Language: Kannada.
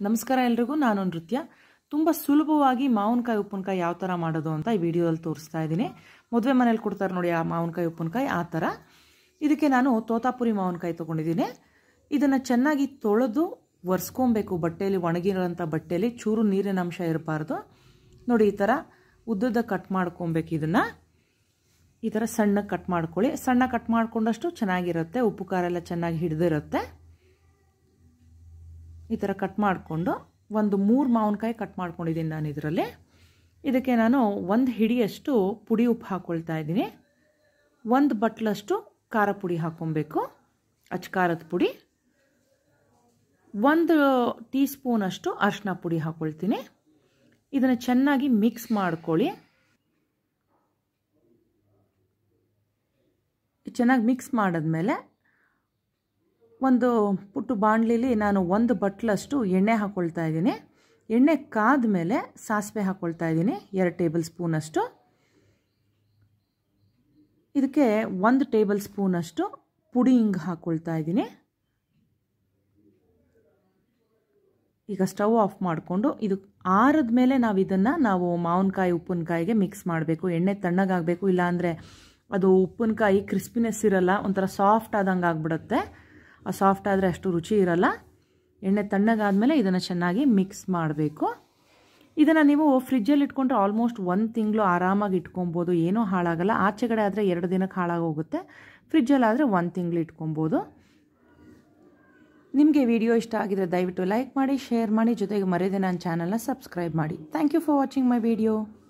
ನಮಸ್ಕಾರ ಎಲ್ರಿಗೂ ನಾನು ನೃತ್ಯ ತುಂಬ ಸುಲಭವಾಗಿ ಮಾವಿನಕಾಯಿ ಉಪ್ಪಿನಕಾಯಿ ಯಾವ ಥರ ಮಾಡೋದು ಅಂತ ಈ ವಿಡಿಯೋದಲ್ಲಿ ತೋರಿಸ್ತಾ ಇದ್ದೀನಿ ಮದುವೆ ಮನೇಲಿ ಕೊಡ್ತಾರೆ ನೋಡಿ ಆ ಮಾವಿನಕಾಯಿ ಉಪ್ಪಿನಕಾಯಿ ಆ ಥರ ಇದಕ್ಕೆ ನಾನು ತೋತಾಪುರಿ ಮಾವಿನಕಾಯಿ ತೊಗೊಂಡಿದ್ದೀನಿ ಇದನ್ನು ಚೆನ್ನಾಗಿ ತೊಳೆದು ಒರೆಸ್ಕೊಬೇಕು ಬಟ್ಟೆಯಲ್ಲಿ ಒಣಗಿರೋಂಥ ಬಟ್ಟೆಯಲ್ಲಿ ಚೂರು ನೀರಿನ ಅಂಶ ಇರಬಾರ್ದು ನೋಡಿ ಈ ಥರ ಉದ್ದದ ಕಟ್ ಮಾಡ್ಕೊಬೇಕು ಇದನ್ನು ಈ ಥರ ಸಣ್ಣಗೆ ಕಟ್ ಮಾಡ್ಕೊಳ್ಳಿ ಸಣ್ಣ ಕಟ್ ಮಾಡ್ಕೊಂಡಷ್ಟು ಚೆನ್ನಾಗಿರುತ್ತೆ ಉಪ್ಪು ಖಾರ ಎಲ್ಲ ಚೆನ್ನಾಗಿ ಹಿಡಿದಿರುತ್ತೆ ಈ ಥರ ಕಟ್ ಮಾಡಿಕೊಂಡು ಒಂದು ಮೂರು ಮಾವಿನಕಾಯಿ ಕಟ್ ಮಾಡ್ಕೊಂಡಿದ್ದೀನಿ ನಾನು ಇದರಲ್ಲಿ ಇದಕ್ಕೆ ನಾನು ಒಂದು ಹಿಡಿಯಷ್ಟು ಪುಡಿ ಉಪ್ಪು ಹಾಕ್ಕೊಳ್ತಾ ಇದ್ದೀನಿ ಒಂದು ಬಟ್ಲಷ್ಟು ಖಾರ ಪುಡಿ ಹಾಕ್ಕೊಬೇಕು ಅಚ್ಚ ಖಾರದ ಪುಡಿ ಒಂದು ಟೀ ಸ್ಪೂನಷ್ಟು ಅರಿಶಿನ ಪುಡಿ ಹಾಕ್ಕೊಳ್ತೀನಿ ಇದನ್ನು ಚೆನ್ನಾಗಿ ಮಿಕ್ಸ್ ಮಾಡ್ಕೊಳ್ಳಿ ಚೆನ್ನಾಗಿ ಮಿಕ್ಸ್ ಮಾಡಿದ್ಮೇಲೆ ಒಂದು ಪುಟ್ಟು ಬಾಣಲಿಲಿ ನಾನು ಒಂದು ಬಟ್ಲಷ್ಟು ಎಣ್ಣೆ ಹಾಕ್ಕೊಳ್ತಾ ಇದ್ದೀನಿ ಎಣ್ಣೆ ಕಾದ ಮೇಲೆ ಸಾಸಿವೆ ಹಾಕ್ಕೊಳ್ತಾ ಇದ್ದೀನಿ ಎರಡು ಟೇಬಲ್ ಸ್ಪೂನಷ್ಟು ಇದಕ್ಕೆ ಒಂದು ಟೇಬಲ್ ಸ್ಪೂನಷ್ಟು ಪುಡಿ ಹಿಂಗೆ ಹಾಕ್ಕೊಳ್ತಾ ಇದ್ದೀನಿ ಈಗ ಸ್ಟವ್ ಆಫ್ ಮಾಡಿಕೊಂಡು ಇದು ಆರದ ಮೇಲೆ ನಾವು ಇದನ್ನು ನಾವು ಮಾವಿನಕಾಯಿ ಉಪ್ಪಿನಕಾಯಿಗೆ ಮಿಕ್ಸ್ ಮಾಡಬೇಕು ಎಣ್ಣೆ ತಣ್ಣಗಾಗಬೇಕು ಇಲ್ಲಾಂದರೆ ಅದು ಉಪ್ಪಿನಕಾಯಿ ಕ್ರಿಸ್ಪಿನೆಸ್ ಇರಲ್ಲ ಒಂಥರ ಸಾಫ್ಟ್ ಆದಂಗೆ ಆಗಿಬಿಡುತ್ತೆ ಆ ಸಾಫ್ಟ್ ಆದರೆ ಅಷ್ಟು ರುಚಿ ಇರಲ್ಲ ಎಣ್ಣೆ ತಣ್ಣಗಾದಮೇಲೆ ಇದನ್ನು ಚೆನ್ನಾಗಿ ಮಿಕ್ಸ್ ಮಾಡಬೇಕು ಇದನ್ನು ನೀವು ಫ್ರಿಜ್ಜಲ್ಲಿ ಇಟ್ಕೊಂಡ್ರೆ ಆಲ್ಮೋಸ್ಟ್ ಒಂದು ತಿಂಗಳು ಆರಾಮಾಗಿ ಇಟ್ಕೊಬೋದು ಏನೂ ಹಾಳಾಗಲ್ಲ ಆಚೆ ಕಡೆ ಆದರೆ ಎರಡು ದಿನಕ್ಕೆ ಹಾಳಾಗೋಗುತ್ತೆ ಫ್ರಿಜ್ಜಲ್ಲಿ ಆದರೆ ಒಂದು ತಿಂಗಳು ಇಟ್ಕೊಬೋದು ನಿಮಗೆ ವಿಡಿಯೋ ಇಷ್ಟ ಆಗಿದರೆ ದಯವಿಟ್ಟು ಲೈಕ್ ಮಾಡಿ ಶೇರ್ ಮಾಡಿ ಜೊತೆಗೆ ಮರೆಯದೆ ನನ್ನ ಚಾನಲ್ನ ಸಬ್ಸ್ಕ್ರೈಬ್ ಮಾಡಿ thank you for watching my video